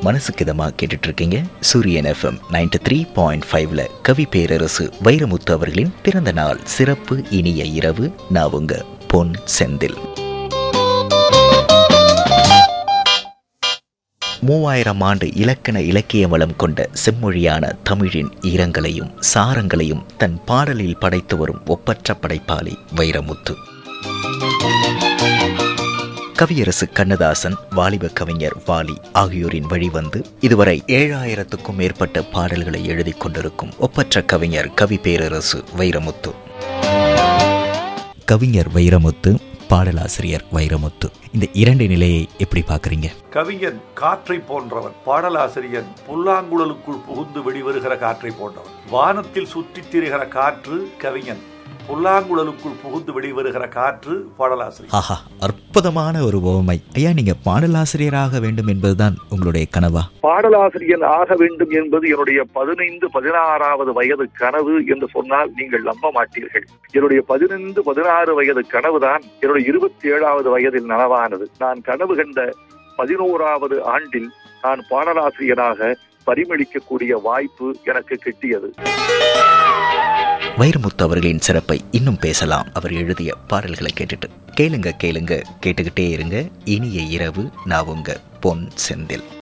மனசுக்கிதமா கேட்டுட்டு இருக்கீங்க சூரியன் எஃப்எம் நைன்டி த்ரீ பாயிண்ட் ஃபைவ்ல கவி பேரரசு வைரமுத்து அவர்களின் பிறந்த நாள் சிறப்பு இனிய இரவு நான் உங்க பொன் செந்தில் மூவாயிரம் ஆண்டு இலக்கண இலக்கிய வளம் கொண்ட செம்மொழியான தமிழின் ஈரங்களையும் சாரங்களையும் தன் பாடலில் படைத்து வரும் ஒப்பற்ற படைப்பாளி வைரமுத்து கவியரசு கண்ணதாசன் வாலிப கவிஞர் வாலி ஆகியோரின் வழிவந்து இதுவரை ஏழாயிரத்துக்கும் மேற்பட்ட பாடல்களை எழுதி கொண்டிருக்கும் ஒப்பற்ற கவிஞர் கவி பேரரசு வைரமுத்து கவிஞர் வைரமுத்து பாடலாசிரியர் வைரமுத்து இந்த இரண்டு நிலையை எப்படி பார்க்குறீங்க கவிஞன் காற்றை போன்றவன் பாடலாசிரியன் புல்லாங்குழலுக்குள் புகுந்து வெளிவருகிற காற்றை போன்றவன் வானத்தில் சுற்றித் திரிகிற காற்று கவிஞன் புல்லாங்குழலுக்குள் புகுந்து வெளிவருகிற காற்று பாடலாசிரியர் ஆஹா அற்புதமான ஒரு உவமை ஐயா நீங்க பாடலாசிரியராக வேண்டும் என்பதுதான் உங்களுடைய கனவா பாடலாசிரியன் ஆக வேண்டும் என்பது என்னுடைய பதினைந்து பதினாறாவது வயது கனவு என்று சொன்னால் நீங்கள் நம்ப மாட்டீர்கள் என்னுடைய பதினைந்து பதினாறு வயது கனவுதான் என்னுடைய இருபத்தி ஏழாவது வயதில் நனவானது நான் கனவு கண்ட பதினோராவது ஆண்டில் நான் பாடலாசிரியனாக பரிமளிக்கக்கூடிய வாய்ப்பு எனக்கு கிட்டியது வைரமுத்து அவர்களின் சிறப்பை இன்னும் பேசலாம் அவர் எழுதிய பாடல்களை கேட்டுட்டு கேளுங்க கேளுங்க கேட்டுக்கிட்டே இருங்க இனிய இரவு நான் உங்க பொன் செந்தில்